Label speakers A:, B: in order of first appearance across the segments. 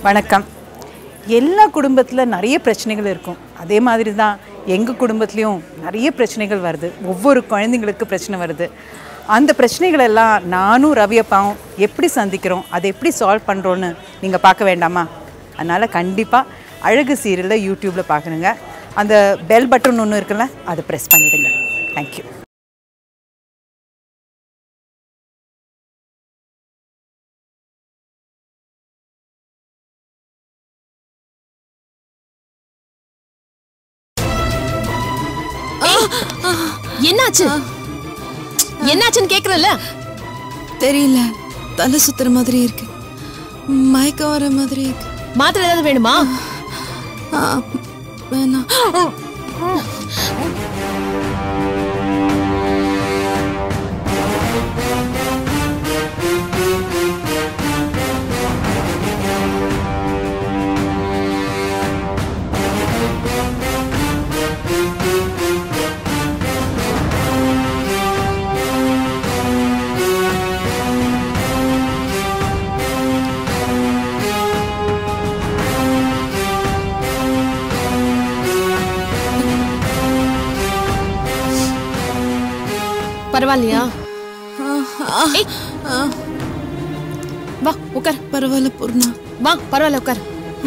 A: வணக்கம் எல்லா குடும்பத்தில் நிறைய பிரச்சனைகள் இருக்கும் அதே மாதிரி தான் எங்கள் குடும்பத்துலேயும் நிறைய பிரச்சனைகள் வருது ஒவ்வொரு குழந்தைங்களுக்கு பிரச்சனை வருது அந்த பிரச்சனைகள் எல்லாம் நானும் ரவி அப்பாவும் எப்படி சந்திக்கிறோம் அதை எப்படி சால்வ் பண்ணுறோன்னு நீங்கள் பார்க்க வேண்டாமா அதனால் கண்டிப்பாக அழகு சீரியலில் யூடியூப்பில் பார்க்கணுங்க அந்த பெல் பட்டன் ஒன்று இருக்குல்ல அதை ப்ரெஸ் பண்ணிவிடுங்க தேங்க்யூ
B: என்னாச்சு என்னாச்சுன்னு கேக்குறல
C: தெரியல தலை சுத்துற மாதிரி இருக்கு மயக்கம் வர மாதிரி இருக்கு
B: மாத்திரை ஏதாவது வேணுமா
C: ஆ, வேணாம்
B: பரவாயில்லையா
C: ஆ, ஆ,
B: ஏய்.
C: ஆ,
B: வா உட்கார்
C: பரவாயில்ல பூர்ணா
B: வா பரவாயில்ல உட்கார்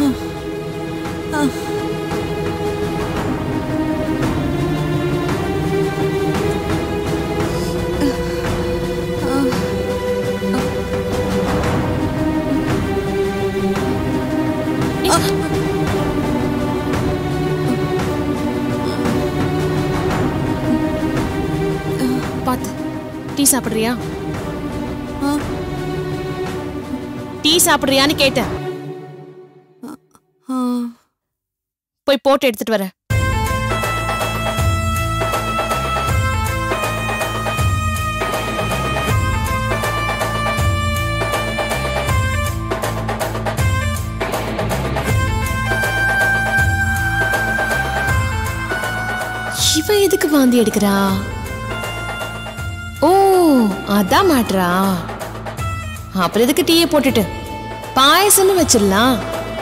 B: பாத்து டீ சாப்பிடுறியா
C: ஆ,
B: டீ சாப்பிடுறியான்னு கேட்டேன்
C: ஆ.
B: போய் போட்டு எடுத்துட்டு வரேன் இவ எதுக்கு வாந்தி எடுக்கிறா ஓ அதான் மாட்றா அப்புறம் எதுக்கு டீயை போட்டுட்டு பாயசம்னு வச்சிடலாம்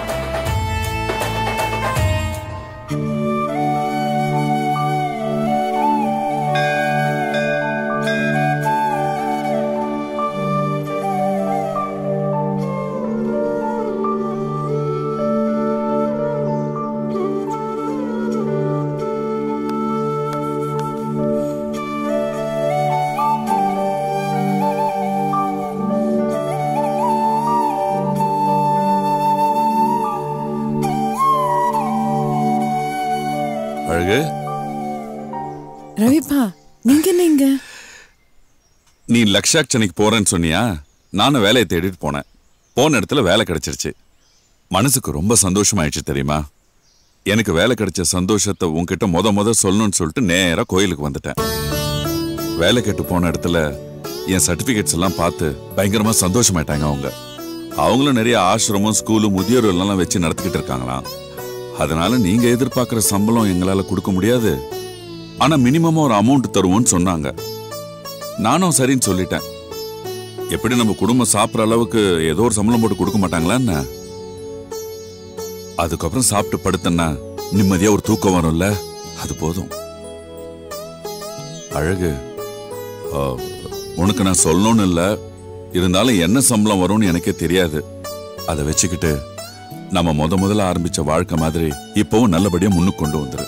D: அழகு
C: ரவிப்பா நீங்க என்ன இங்க
D: நீ லக்ஷாக் சென்னைக்கு போறேன்னு சொன்னியா நானும் வேலையை தேடிட்டு போனேன் போன இடத்துல வேலை கிடைச்சிருச்சு மனசுக்கு ரொம்ப சந்தோஷமாயிடுச்சு தெரியுமா எனக்கு வேலை கிடைச்ச சந்தோஷத்தை உன்கிட்ட முத முத சொல்லணும்னு சொல்லிட்டு நேரா கோயிலுக்கு வந்துட்டேன் வேலை கெட்டு போன இடத்துல என் சர்டிபிகேட்ஸ் எல்லாம் பார்த்து பயங்கரமா சந்தோஷமாயிட்டாங்க அவங்க அவங்களும் நிறைய ஆசிரமம் ஸ்கூலு முதியோர் எல்லாம் வச்சு நடத்திக்கிட்டு இருக்காங்களாம் அதனால நீங்க எதிர்பார்க்கிற சம்பளம் எங்களால கொடுக்க முடியாது ஆனா மினிமமா ஒரு அமௌண்ட் தருவோம்னு சொன்னாங்க நானும் சரின்னு சொல்லிட்டேன் எப்படி நம்ம குடும்பம் சாப்பிட்ற அளவுக்கு ஏதோ ஒரு சம்பளம் போட்டு கொடுக்க மாட்டாங்களா என்ன அதுக்கப்புறம் சாப்பிட்டு படுத்தேன்னா நிம்மதியா ஒரு தூக்கம் வரும்ல அது போதும் அழகு ஆ, உனக்கு நான் சொல்லணும்னு இல்ல இருந்தாலும் என்ன சம்பளம் வரும்னு எனக்கே தெரியாது அதை வச்சுக்கிட்டு நம்ம முத முதல்ல ஆரம்பிச்ச வாழ்க்கை மாதிரி இப்பவும் நல்லபடியா முன்னுக்கு கொண்டு வந்துரு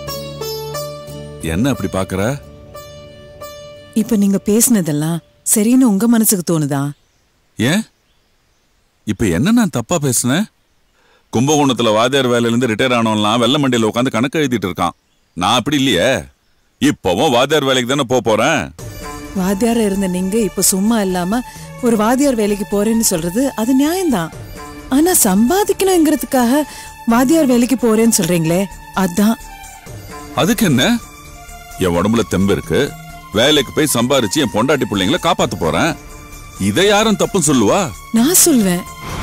D: என்ன அப்படி பாக்குற
E: இப்ப நீங்க பேசுனதெல்லாம் சரின்னு உங்க மனசுக்கு தோணுதா
D: ஏன் இப்ப என்ன நான் தப்பா பேசுனேன் கும்பகோணத்துல வாத்தியார் வேலையில இருந்து ரிட்டையர் ஆனவன்லாம் வெள்ள மண்டியில உட்காந்து கணக்கு எழுதிட்டு இருக்கான் நான் அப்படி இல்லையே இப்பவும் வாத்தியார் வேலைக்கு தானே போக போறேன்
E: வாத்தியாரா இருந்த நீங்க இப்ப சும்மா இல்லாம ஒரு வாத்தியார் வேலைக்கு போறேன்னு சொல்றது அது நியாயம்தான் ஆனா சம்பாதிக்கணுங்கிறதுக்காக வாத்தியார் வேலைக்கு போறேன்னு சொல்றீங்களே அதான்
D: அதுக்கு என்ன என் உடம்புல தெம்பு இருக்கு வேலைக்கு போய் சம்பாரிச்சு என் பொண்டாட்டி பிள்ளைங்களை காப்பாத்த போறேன் இதை யாரும் தப்புன்னு சொல்லுவா
E: நான் சொல்வேன்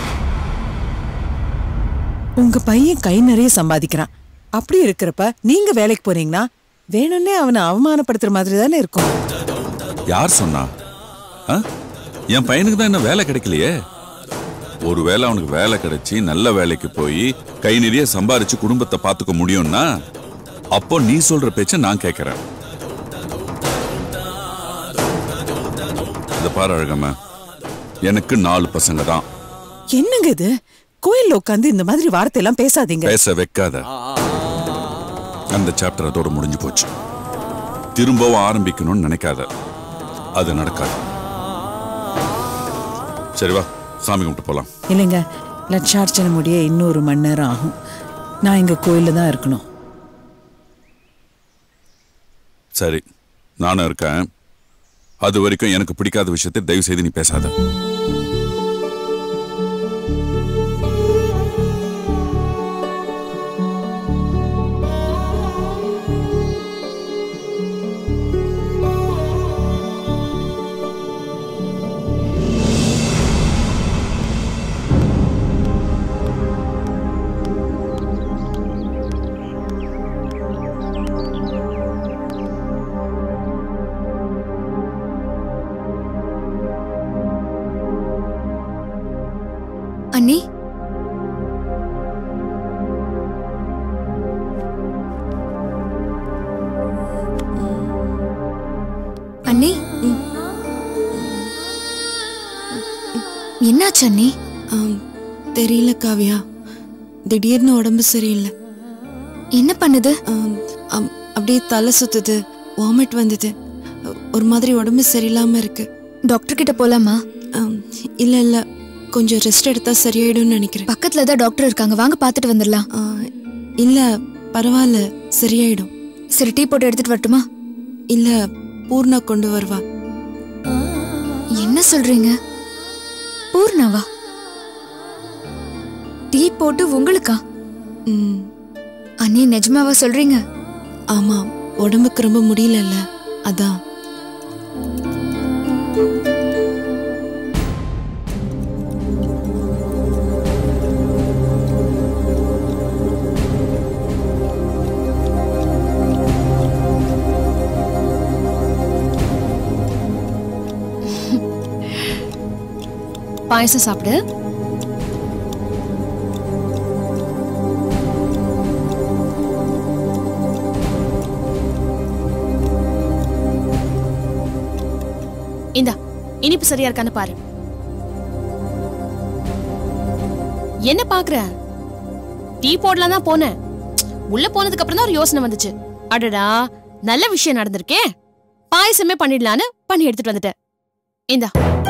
E: உங்க பையன் கை நிறைய சம்பாதிக்கிறான் அப்படி இருக்கிறப்ப நீங்க வேலைக்கு போறீங்கன்னா வேணும்னே அவனை அவமானப்படுத்துற மாதிரி தானே இருக்கும்
D: யார் சொன்னா ஆ? என் பையனுக்கு தான் இன்னும் வேலை கிடைக்கலையே ஒருவேளை அவனுக்கு வேலை கிடைச்சி நல்ல வேலைக்கு போய் கை நிறைய சம்பாரிச்சு குடும்பத்தை பார்த்துக்க முடியும்னா அப்போ நீ சொல்ற பேச்ச நான் கேட்கறேன் இத பாரு அழகம்மா எனக்கு நாலு பசங்க தான்
E: என்னங்க இது கோயில்ல உட்காந்து இந்த மாதிரி வார்த்தை எல்லாம் பேசாதீங்க
D: பேச வைக்காத அந்த சாப்டர் அதோட முடிஞ்சு போச்சு திரும்பவும் ஆரம்பிக்கணும்னு நினைக்காத அது நடக்காது சரி வா சாமி கும்பிட்டு போலாம்
E: இல்லைங்க லட்சார்ச்சனை முடிய இன்னும் ஒரு மணி நேரம் ஆகும் நான் இங்க கோயில்ல தான் இருக்கணும்
D: சரி நானும் இருக்கேன் அது வரைக்கும் எனக்கு பிடிக்காத விஷயத்தை தயவு செய்து நீ பேசாத
F: அண்ணி அண்ணி என்னாச்சு அண்ணி
C: ஆம், தெரியல காவியா திடீர்னு உடம்பு சரியில்லை
F: என்ன பண்ணுது
C: ஆம், ஆம், அப்படியே தலை சுத்துது வாமிட் வந்தது ஒரு மாதிரி உடம்பு சரியில்லாம இருக்கு
F: டாக்டர் கிட்ட போலாமா
C: ஆம், இல்ல இல்ல கொஞ்சம் ரெஸ்ட் எடுத்தா சரியாயிடும்னு நினைக்கிறேன்
F: பக்கத்துல தான் டாக்டர் இருக்காங்க வாங்க பார்த்துட்டு வந்துடலாம்
C: ஆ, இல்ல பரவாயில்ல சரியாயிடும்
F: சரி டீ போட்டு எடுத்துட்டு வரட்டுமா
C: இல்ல பூர்ணா கொண்டு வருவா
F: என்ன சொல்றீங்க பூர்ணாவா டீ போட்டு உங்களுக்கா
C: ம்,
F: அண்ணி நிஜமாவா சொல்றீங்க
C: ஆமா உடம்புக்கு ரொம்ப முடியலல்ல அதான்
B: பாயசம் சாப்பிடு இந்தா இனிப்பு சரியா இருக்கான்னு பாரு என்ன பாக்குற டீ போடலாம் தான் போனேன் உள்ள போனதுக்கு அப்புறம் தான் ஒரு யோசனை வந்துச்சு அடடா நல்ல விஷயம் நடந்திருக்கே பாயசமே பண்ணிடலான்னு பண்ணி எடுத்துட்டு வந்துட்டேன் இந்தா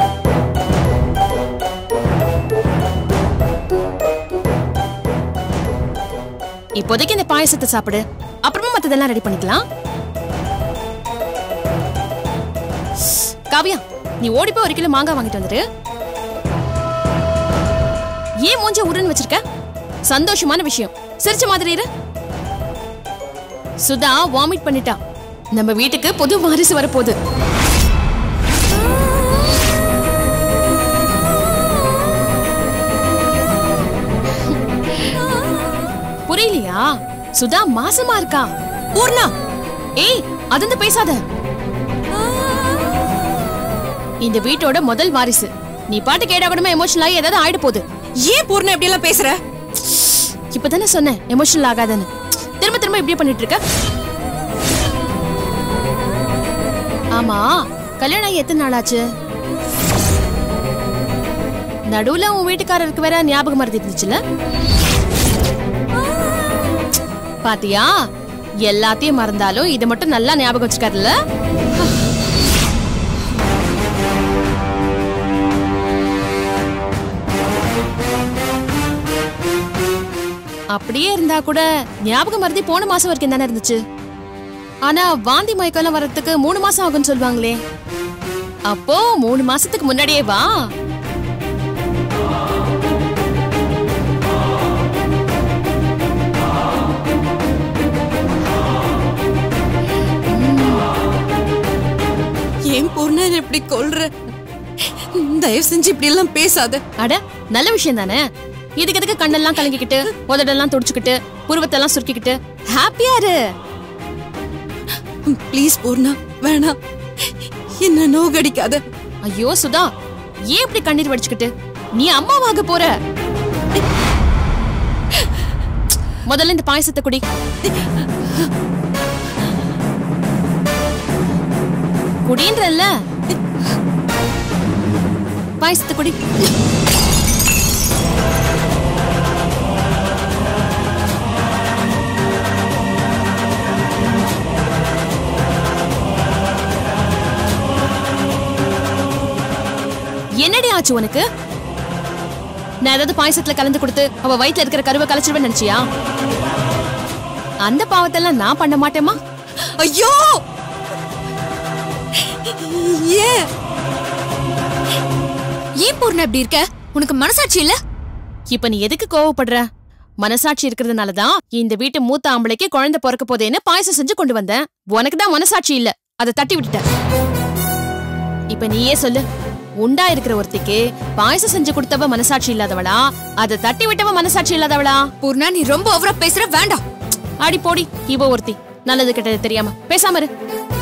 B: இப்போதைக்கு இந்த பாயசத்தை சாப்பிடு அப்புறமா மத்ததெல்லாம் ரெடி பண்ணிக்கலாம் காவியா நீ ஓடி போய் ஒரு கிலோ மாங்காய் வாங்கிட்டு வந்துரு ஏன் மூஞ்ச உருன்னு வச்சிருக்க சந்தோஷமான விஷயம் சிரிச்ச மாதிரி இரு சுதா வாமிட் பண்ணிட்டா நம்ம வீட்டுக்கு புது வாரிசு வரப்போகுது புரியலையா சுதா மாசமா இருக்கா பூர்ணா ஏய் அதிர்ந்து பேசாத இந்த வீட்டோட முதல் வாரிசு நீ பாட்டு கேட்டா கூட எமோஷனல் ஆகி ஏதாவது ஆயிட போகுது
C: ஏன் பூர்ணா இப்படி எல்லாம் பேசுற
B: இப்பதானே சொன்னேன் எமோஷனல் ஆகாதன்னு திரும்ப திரும்ப இப்படியே பண்ணிட்டு இருக்க ஆமா கல்யாணம் ஆகி எத்தனை நாள் ஆச்சு நடுவுல உன் வீட்டுக்காரருக்கு வேற ஞாபகம் மறதி இருந்துச்சுல பாத்தியா எல்லாத்தையும் மறந்தாலும் இதை மட்டும் நல்லா ஞாபகம் வச்சுக்காருல்ல அப்படியே இருந்தா கூட ஞாபகம் மறதி போன மாசம் வரைக்கும் தானே இருந்துச்சு ஆனா வாந்தி மயக்கம் வர்றதுக்கு மூணு மாசம் ஆகும்னு சொல்லுவாங்களே அப்போ மூணு மாசத்துக்கு முன்னாடியே வா
C: ஏன் பூர்ணா என்னை இப்படி கொல்ற தயவு செஞ்சு இப்படி எல்லாம் பேசாத
B: அட நல்ல விஷயம் தானே இதுக்கு எதுக்கு கண்ணெல்லாம் கலங்கிக்கிட்டு உதடெல்லாம் துடிச்சுக்கிட்டு புருவத்தெல்லாம் சுருக்கிக்கிட்டு ஹாப்பியா இரு
C: ப்ளீஸ் பூர்ணா வேணாம் என்ன நோகடிக்காத
B: ஐயோ சுதா ஏன் இப்படி கண்ணீர் வடிச்சுக்கிட்டு நீ அம்மாவாக போற முதல்ல இந்த பாயசத்தை குடி குடின்றல்ல பாயசத்தை குடி என்னடி ஆச்சு உனக்கு நான் ஏதாவது பாயசத்துல கலந்து கொடுத்து அவ வயித்துல இருக்கிற கருவை கலைச்சிருவேன் நினைச்சியா அந்த பாவத்தெல்லாம் நான் பண்ண மாட்டேமா
C: ஐயோ ஏன்
F: ஏன் பூர்ணா இப்படி இருக்க உனக்கு மனசாட்சி இல்ல
B: இப்ப நீ எதுக்கு கோவப்படுற மனசாட்சி இருக்கிறதுனால தான் இந்த வீட்டு மூத்த ஆம்பளைக்கு குழந்தை பிறக்க போதேன்னு பாயசம் செஞ்சு கொண்டு வந்தேன் உனக்கு தான் மனசாட்சி இல்ல அதை தட்டி விட்டுட்ட இப்ப நீயே சொல்லு உண்டா இருக்கிற ஒருத்திக்கு பாயசம் செஞ்சு கொடுத்தவ மனசாட்சி இல்லாதவளா அதை தட்டி விட்டவ மனசாட்சி இல்லாதவளா
F: பூர்ணா நீ ரொம்ப ஓவரா பேசுற வேண்டாம்
B: அடி போடி இவ ஒருத்தி நல்லது கெட்டது தெரியாம பேசாம இரு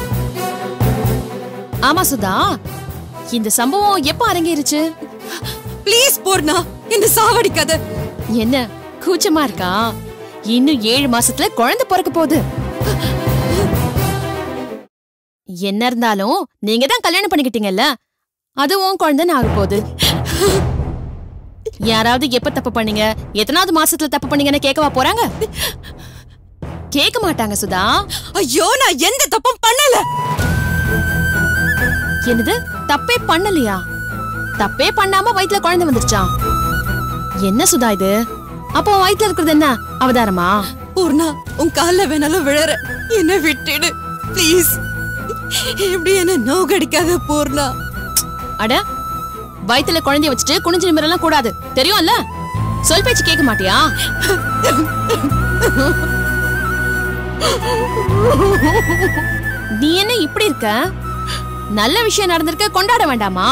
B: ஆமா சுதா இந்த சம்பவம் எப்ப அரங்கேறுச்சு
C: ப்ளீஸ் பூர்ணா என்ன சாவடிக்காத
B: என்ன கூச்சமா இருக்கா இன்னும் ஏழு மாசத்துல குழந்தை பிறக்க போகுது என்ன இருந்தாலும் நீங்க தான் கல்யாணம் பண்ணிக்கிட்டீங்கல்ல அது உன் குழந்தைன்னு ஆக போகுது யாராவது எப்ப தப்பு பண்ணீங்க எத்தனாவது மாசத்துல தப்பு பண்ணீங்கன்னு கேட்கவா போறாங்க கேட்க மாட்டாங்க சுதா
C: ஐயோ நான் எந்த தப்பும் பண்ணல
B: என்னது தப்பே பண்ணலையா தப்பே பண்ணாம வயித்துல குழந்தை வந்துருச்சா என்ன சுதா இது அப்போ உன் வயித்துல இருக்கிறது என்ன அவதாரமா
C: பூர்ணா உன் கால்ல வேணாலும் விழற என்ன விட்டுடு ப்ளீஸ் இப்படி என்ன நோகடிக்காத பூர்ணா
B: அட வயித்துல குழந்தைய வச்சுட்டு குனிஞ்சு நிமிரெல்லாம் கூடாது தெரியும்ல சொல் பேச்சு கேட்க மாட்டியா நீ என்ன இப்படி இருக்க நல்ல விஷயம் நடந்திருக்க கொண்டாட வேண்டாமா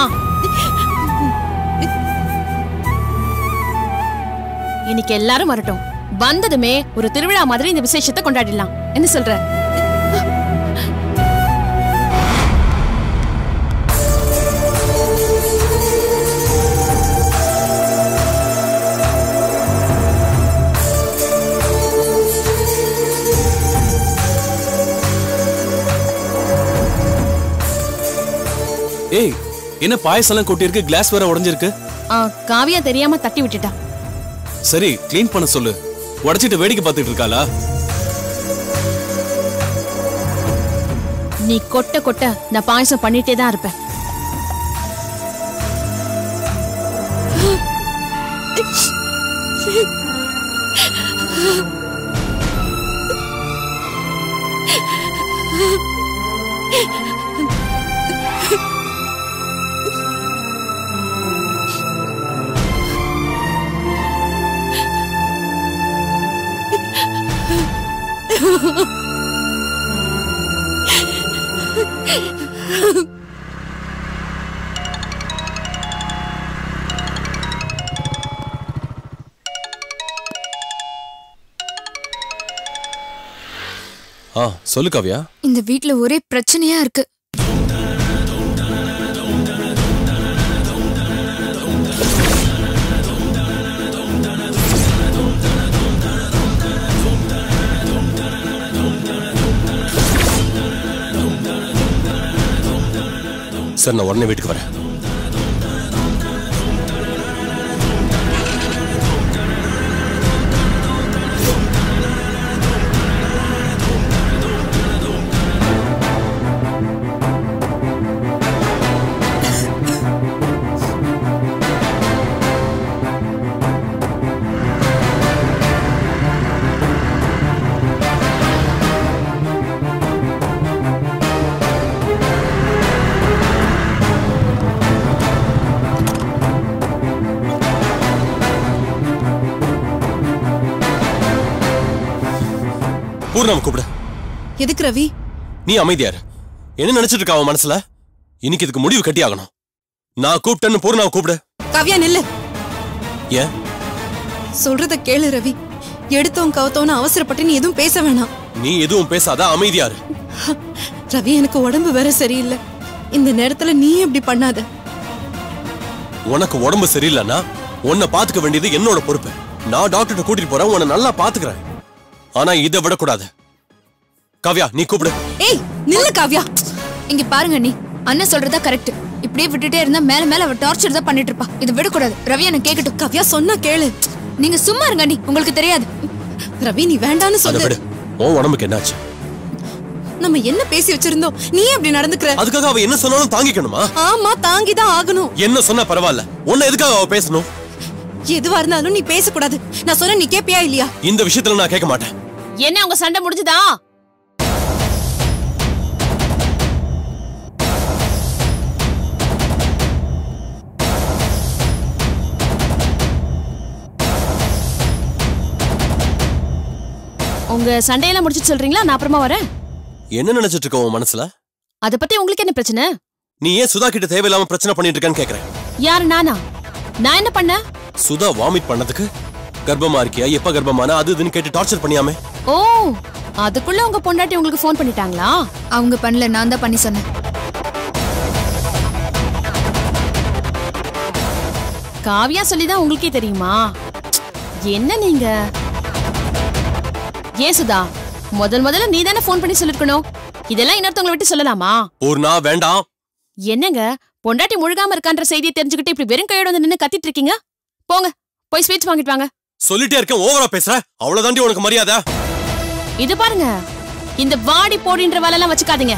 B: இன்னைக்கு எல்லாரும் வரட்டும் வந்ததுமே ஒரு திருவிழா மாதிரி இந்த விசேஷத்தை கொண்டாடிடலாம் என்ன சொல்ற
G: ஏய் என்ன பாயசம்லாம் கொட்டியிருக்கு கிளாஸ் வேற உடைஞ்சிருக்கு
B: ஆ, காவியா தெரியாம தட்டி விட்டுட்டா
G: சரி க்ளீன் பண்ண சொல்லு உடைச்சிட்டு வேடிக்கை பார்த்துட்டு இருக்காளா
B: நீ கொட்ட கொட்ட நான் பாயசம் பண்ணிட்டே தான் இருப்பேன்
G: ஆ சொல்லு காவியா
F: இந்த வீட்ல ஒரே பிரச்சனையா இருக்கு
G: சரி நான் உடனே வீட்டுக்கு வரேன் பூர்ணாவை கூப்பிடு
C: எதுக்கு ரவி
G: நீ அமைதியாரு என்ன நினைச்சிட்டு இருக்கா அவன் மனசுல இன்னைக்கு இதுக்கு முடிவு கட்டி ஆகணும் நான் கூப்பிட்டேன்னு பூர்ணாவை கூப்பிடு
C: காவ்யா நில்லு
G: ஏன்
C: சொல்றத கேளு ரவி எடுத்தோம் கவுத்தோன்னு அவசரப்பட்டு நீ எதுவும் பேச வேணாம்
G: நீ எதுவும் பேசாத அமைதியாரு
C: ரவி எனக்கு உடம்பு வேற சரியில்லை இந்த நேரத்துல நீ இப்படி பண்ணாத
G: உனக்கு உடம்பு சரியில்லைன்னா உன்னை பாத்துக்க வேண்டியது என்னோட பொறுப்பு நான் டாக்டர்கிட்ட கூட்டிட்டு போறேன் உன்னை நல்லா பாத்துக்கிறேன் ஆனா இதை விடக்கூடாது காவ்யா நீ கூப்பிடு
F: ஏய் நில்லு காவ்யா இங்க பாருங்க நீ அண்ணன் சொல்றதா கரெக்ட் இப்படியே விட்டுட்டே இருந்தா மேல மேல அவ டார்ச்சர் தான் பண்ணிட்டு இருப்பா இது விடக்கூடாது ரவி என்ன கேக்கட்டும்
C: கவ்யா சொன்னா கேளு
F: நீங்க சும்மா இருங்க நீ உங்களுக்கு தெரியாது
C: ரவி நீ வேண்டான்னு
G: அதை
C: சொல்லு
G: விடு உன் உடம்புக்கு என்னாச்சு
C: நம்ம என்ன பேசி வச்சிருந்தோம் நீ ஏன் அப்படி நடந்துக்கிற
G: அதுக்காக அவ என்ன சொன்னாலும் தாங்கிக்கணுமா
C: ஆமா தாங்கி தான் ஆகணும்
G: என்ன சொன்னா பரவாயில்ல உன்னை எதுக்காக அவ பேசணும்
C: எதுவா இருந்தாலும் நீ பேசக்கூடாது நான் சொன்ன நீ கேப்பியா இல்லையா
G: இந்த விஷயத்துல நான் கேட்க மாட்டேன்
B: என்ன உங்க சண்டை முடிஞ்சுதா உங்க சண்டையெல்லாம் முடிச்சு சொல்றீங்களா நான் அப்புறமா வரேன்
G: என்ன நினைச்சிட்டு இருக்க உன் மனசுல
B: அத பத்தி உங்களுக்கு என்ன பிரச்சனை
G: நீ ஏன் சுதா கிட்ட தேவையில்லாம பிரச்சனை பண்ணிட்டு இருக்கேன்னு கேக்குறேன்
B: யாரு நானா நான் என்ன பண்ணேன்
G: சுதா வாமிட் பண்ணதுக்கு கர்ப்பமா இருக்கியா எப்ப கர்ப்பமான அது இதுன்னு கேட்டு டார்ச்சர் பண்ணியாமே
B: ஓ அதுக்குள்ள உங்க பொண்டாட்டி உங்களுக்கு ஃபோன் பண்ணிட்டாங்களா
F: அவங்க பண்ணல நான் தான் பண்ணி சொன்னேன்
B: காவியா சொல்லிதான் உங்களுக்கே தெரியுமா என்ன நீங்க ஏன் சுதா முதல் முதல்ல நீ தானே ஃபோன் பண்ணி சொல்லிருக்கணும் இதெல்லாம் இன்னொருத்தவங்களை விட்டு சொல்லலாமா
G: பூர்ணா வேண்டாம்
B: என்னங்க பொண்டாட்டி முழுகாம இருக்கான்ற செய்தியை தெரிஞ்சுக்கிட்டு இப்படி வெறும் கையோட வந்து நின்னு கத்திட்டு இருக்கீங்க போங்க போய் ஸ்வீட்ஸ் வாங்கிட்டு வாங்க
G: சொல்லிட்டே இருக்கேன் ஓவரா பேசுற அவ்வளவுதாண்டி உனக்கு மரியாதை
B: இது பாருங்க இந்த வாடி போடின்ற வேலையெல்லாம் வச்சுக்காதீங்க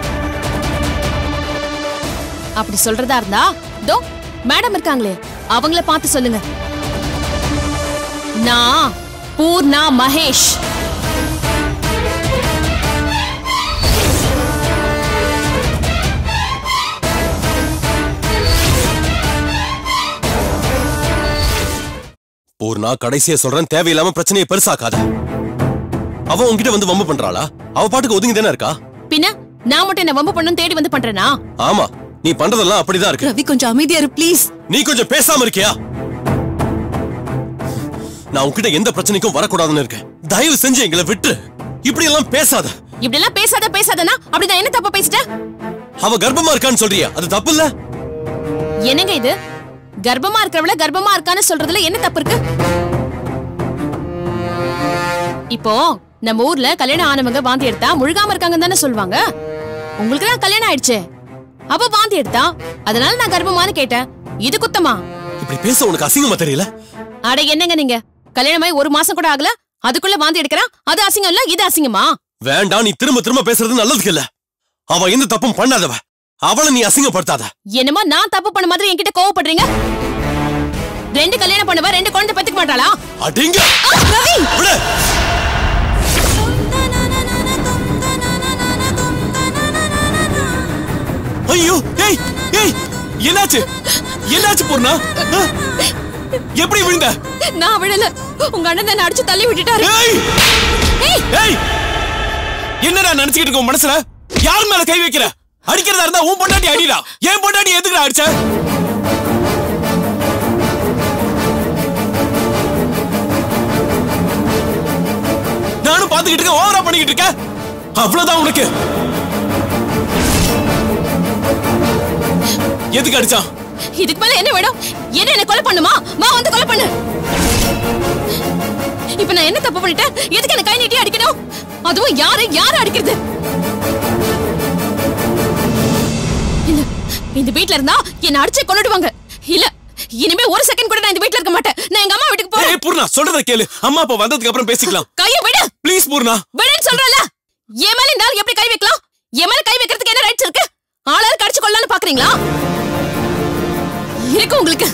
B: அப்படி சொல்றதா இருந்தா தோ மேடம் இருக்காங்களே அவங்கள பார்த்து சொல்லுங்க நான் பூர்ணா மகேஷ்
G: பூர்ணா கடைசியா சொல்றேன் தேவையில்லாம பிரச்சனையை பெருசாக்காத அவ உன்கிட்ட வந்து வம்பு பண்றாளா அவ பாட்டுக்கு ஒதுங்கி தானே இருக்கா
B: பின்ன நான் மட்டும் என்ன வம்பு பண்ணும் தேடி வந்து பண்றேனா
G: ஆமா நீ பண்றதெல்லாம் அப்படிதான் இருக்கு
C: ரவி கொஞ்சம் அமைதியா இரு ப்ளீஸ்
G: நீ கொஞ்சம் பேசாம இருக்கியா நான் உன்கிட்ட எந்த பிரச்சனைக்கும் வரக்கூடாதுன்னு இருக்கேன் தயவு செஞ்சு எங்களை விட்டு இப்படி எல்லாம் பேசாத
B: இப்படி எல்லாம் பேசாத பேசாதனா அப்படி நான் என்ன தப்பா பேசிட்டேன்
G: அவ கர்ப்பமா இருக்கான்னு சொல்றியா அது தப்பு இல்ல
B: என்னங்க இது கர்ப்பமா இருக்கிறவள கர்ப்பமா இருக்கான்னு சொல்றதுல என்ன தப்பு இருக்கு இப்போ நம்ம ஊர்ல கல்யாணம் ஆனவங்க வாந்தி எடுத்தா முழுகாம இருக்காங்கன்னு தானே சொல்லுவாங்க உங்களுக்கு தான் கல்யாணம் ஆயிடுச்சே அவ வாந்தி எடுத்தா அதனால நான் கர்ப்பமான்னு கேட்டேன் இது குத்தமா
G: இப்படி பேச உனக்கு அசிங்கமா தெரியல
B: அட என்னங்க நீங்க கல்யாணமாயி ஒரு மாசம் கூட ஆகல அதுக்குள்ள வாந்தி எடுக்கிறா அது அசிங்கம் இல்ல இது அசிங்கமா
G: வேண்டாம் நீ திரும்ப திரும்ப பேசுறது நல்லதுக்கு இல்ல அவ எந்த தப்பும் பண்ணாதவ அவளை நீ அசிங்கப்படுத்தாத
B: என்னமோ நான் தப்பு பண்ண மாதிரி என்கிட்ட கோவப்படுறீங்க ரெண்டு கல்யாணம் பண்ணவ ரெண்டு குழந்தை பெத்துக்க மாட்டாளா
G: அடிங்க விடு. ஐயோ ஏய் ஏய் என்னாச்சு என்னாச்சு பூர்ணா ஆ? எப்படி விழுந்த
B: நான் விழல உங்க அண்ணன் என்ன அடிச்சு தள்ளி விட்டுட்டாரு
G: ஏய்
B: ஏய்
G: ஏய் என்னடா நினைச்சுக்கிட்டு இருக்க உன் மனசுல யார் மேல கை வைக்கிற அடிக்கிறதா இருந்தா உன் பொண்டாட்டி அடிடா என் பொண்டாட்டி எதுக்குடா அடிச்ச நானும் பாத்துக்கிட்டு இருக்கேன் ஓவரா பண்ணிக்கிட்டு இருக்க அவ்வளவுதான் உனக்கு எதுக்கு அடிச்சான்
B: இதுக்கு மேல என்ன வேணும் என்ன என்ன கொலை பண்ணுமா வா வந்து கொலை பண்ணு இப்ப நான் என்ன தப்பு பண்ணிட்டேன் எதுக்கு என்ன கை நீட்டி அடிக்கணும் அதுவும் யாரு யாரு அடிக்கிறது இல்ல இந்த வீட்ல இருந்தா என்ன அடிச்சே கொன்னுடுவாங்க இல்ல இனிமே ஒரு செகண்ட் கூட நான் இந்த வீட்ல இருக்க மாட்டேன் நான் எங்க அம்மா வீட்டுக்கு போறேன்
G: ஏய் பூர்ணா சொல்றத கேளு அம்மா அப்பா வந்ததுக்கு அப்புறம் பேசிக்கலாம்
B: கைய விடு
G: ப்ளீஸ் பூர்ணா
B: விடுன்னு சொல்றல என் மேல இந்த ஆள் எப்படி கை வைக்கலாம் என் மேல கை வைக்கிறதுக்கு என்ன ரைட்ஸ் இருக்கு ஆளாரு கடிச்சு கொள்ளலாம்னு பாக்குறீங்களா இருக்கு உங்களுக்கு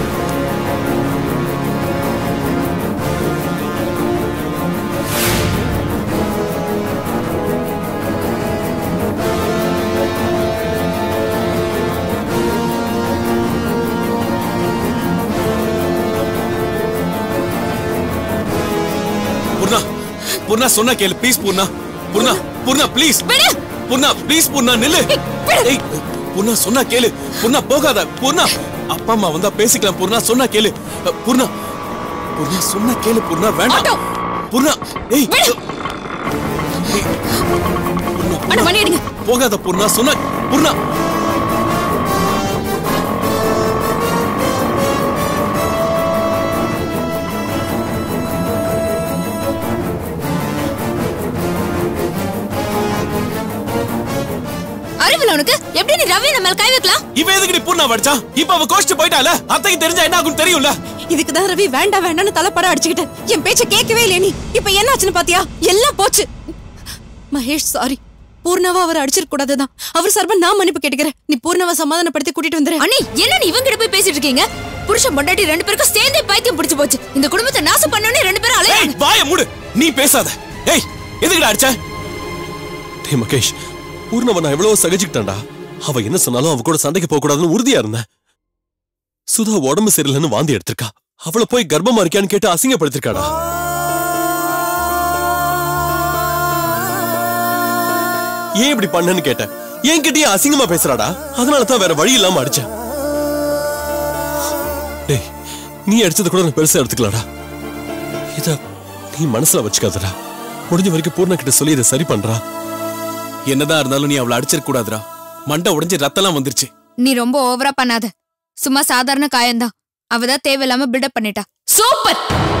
G: பூர்ணா பூர்ணா சொன்னா கேளு ப்ளீஸ் பூர்ணா பூர்ணா பூர்ணா ப்ளீஸ்
B: விடு
G: பூர்ணா ப்ளீஸ் பூர்ணா நில்லு ஏய் பூர்ணா சொன்னா கேளு பூர்ணா போகாத பூர்ணா அப்பா அம்மா வந்தா பேசிக்கலாம் பூர்ணா சொன்னா கேளு அ, பூர்ணா பூர்ணா சொன்னா கேளு பூர்ணா
B: ஆட்டோ.
G: வேண்டாம் பூர்ணா ஏய்
B: விடு.
G: ஏய், பூர்ணா,
B: அட
G: பூர்ணா,
B: வண்டி எடுங்க
G: போகாத பூர்ணா சொன்னா பூர்ணா
F: எப்படி நீ ரவி நம்ம மேல கை வைக்கலாம்
G: இவ எதுக்கு பூர்ணா வடிச்சா இப்ப அவ கோஷ்டு போயிட்டால அத்தைக்கு தெரிஞ்சா என்ன ஆகும் தெரியும்ல
C: இதுக்கு தான் ரவி வேண்டாம் வேண்டாம்னு தலைப்படம் அடிச்சுக்கிட்டேன் என் பேச்ச கேட்கவே இல்லையே நீ இப்ப என்ன ஆச்சுன்னு பாத்தியா எல்லாம் போச்சு மகேஷ் சாரி பூர்ணாவா அவர் அடிச்சிருக்க கூடாதுதான் அவர் சார்பா நான் மன்னிப்பு கேட்டுக்கிறேன் நீ பூர்ணாவை சமாதானப்படுத்தி கூட்டிட்டு வந்துரு
F: அண்ணி என்ன நீ இவங்க கிட்ட போய் பேசிட்டு இருக்கீங்க புருஷன் பொண்டாட்டி ரெண்டு பேருக்கும் சேர்ந்தே பைத்தியம் பிடிச்சு போச்சு இந்த குடும்பத்தை நாசம் பண்ணோன்னு ரெண்டு பேரும்
G: ஏய்
F: அலையாங்க
G: வாய மூடு நீ பேசாத ஏய் எதுக்குடா அடிச்ச
H: டேய் மகேஷ் பூர்ணவ நான் எவ்வளவு சகிச்சுக்கிட்டேன்டா அவ என்ன சொன்னாலும் அவ கூட சண்டைக்கு போக கூடாதுன்னு உறுதியா இருந்தேன் சுதா உடம்பு சரியில்லைன்னு வாந்தி எடுத்திருக்கா அவளை போய் கர்ப்பமா இருக்கியான்னு கேட்டு அசிங்கப்படுத்திருக்காடா ஏன் இப்படி பண்ணேன்னு கேட்டேன் என்கிட்டயே அசிங்கமா பேசுறாடா அதனால தான் வேற வழி இல்லாம அடிச்சேன் டேய் நீ அடிச்சது கூட நான் பெருசா எடுத்துக்கலடா இத நீ மனசுல வச்சுக்காதடா முடிஞ்ச வரைக்கும் பூர்ணா கிட்ட சொல்லி இதை சரி பண்றா
G: என்னதான் இருந்தாலும் நீ அவளை அடிச்சிருக்க கூடாதுடா மண்டை உடைஞ்சு ரத்தம்லாம் வந்துருச்சு
F: நீ ரொம்ப ஓவரா பண்ணாத சும்மா சாதாரண காயம்தான் அவ தான் தேவையில்லாம பில்டப் பண்ணிட்டா
B: சூப்பர்